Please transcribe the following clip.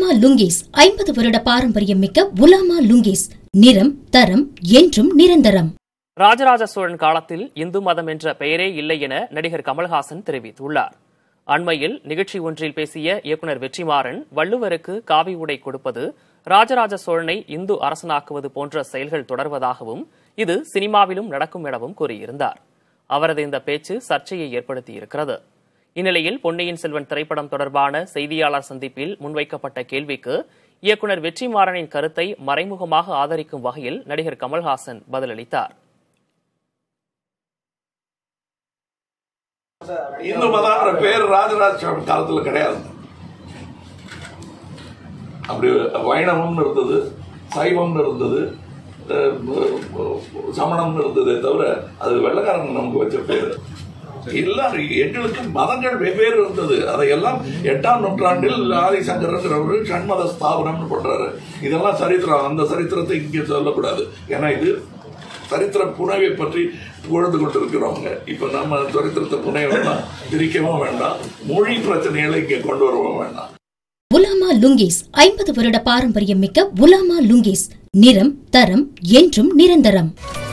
உலாமா லுங்கீஸ் ஐம்பது வருட பாரம்பரியம் மிக்க உலாமா லுங்கீஸ் நிறம் தரம் என்றும் நிரந்தரம் ராஜராஜ சோழன் காலத்தில் இந்து மதம் என்ற பெயரே இல்லை என நடிகர் கமல்ஹாசன் தெரிவித்துள்ளார் அண்மையில் நிகழ்ச்சி ஒன்றில் பேசிய இயக்குனர் வெற்றிமாறன் வள்ளுவருக்கு காவி உடை கொடுப்பது ராஜராஜ சோழனை இந்து அரசனாக்குவது போன்ற செயல்கள் தொடர்வதாகவும் இது சினிமாவிலும் நடக்கும் எனவும் கூறியிருந்தார் அவரது இந்த பேச்சு சர்ச்சையை ஏற்படுத்தியிருக்கிறது இந்நிலையில் பொன்னியின் செல்வன் திரைப்படம் தொடர்பான செய்தியாளர் சந்திப்பில் முன்வைக்கப்பட்ட கேள்விக்கு இயக்குனர் வெற்றிமாறனின் கருத்தை மறைமுகமாக ஆதரிக்கும் வகையில் நடிகர் கமல்ஹாசன் பதிலளித்தார் இந்து மதம்ன்ற பேர் ராஜராஜ சோழன் காலத்துல கிடையாது அப்படி வைணவம்னு இருந்தது சைவம்னு இருந்தது அஹ், சமணம்னு இருந்ததே தவிர அது வெள்ளக்காரங்க நமக்கு வச்ச பேர் எல்லாரும் எங்களுக்கு மதங்கள் வெவ்வேறு இருந்தது அதையெல்லாம் எட்டாம் நூற்றாண்டில் ஆதிசங்கரங்கிறவர் சண்மத ஸ்தாபனம்னு பண்றாரு இதெல்லாம் சரித்திரம் அந்த சரித்திரத்தை இங்கே சொல்லக்கூடாது ஏன்னா இது சரித்திர புனைவை பற்றி புகழ்ந்து கொண்டிருக்கிறவங்க இப்ப நம்ம சரித்திரத்தை புனைய வேண்டாம் பிரிக்கவும் வேண்டாம் மொழி பிரச்சனைகளை இங்கே கொண்டு வரவும் வேண்டாம் உலாமா லுங்கீஸ் ஐம்பது வருட பாரம்பரியம் மிக்க உலாமா லுங்கீஸ் நிறம் தரம் என்றும் நிரந்தரம்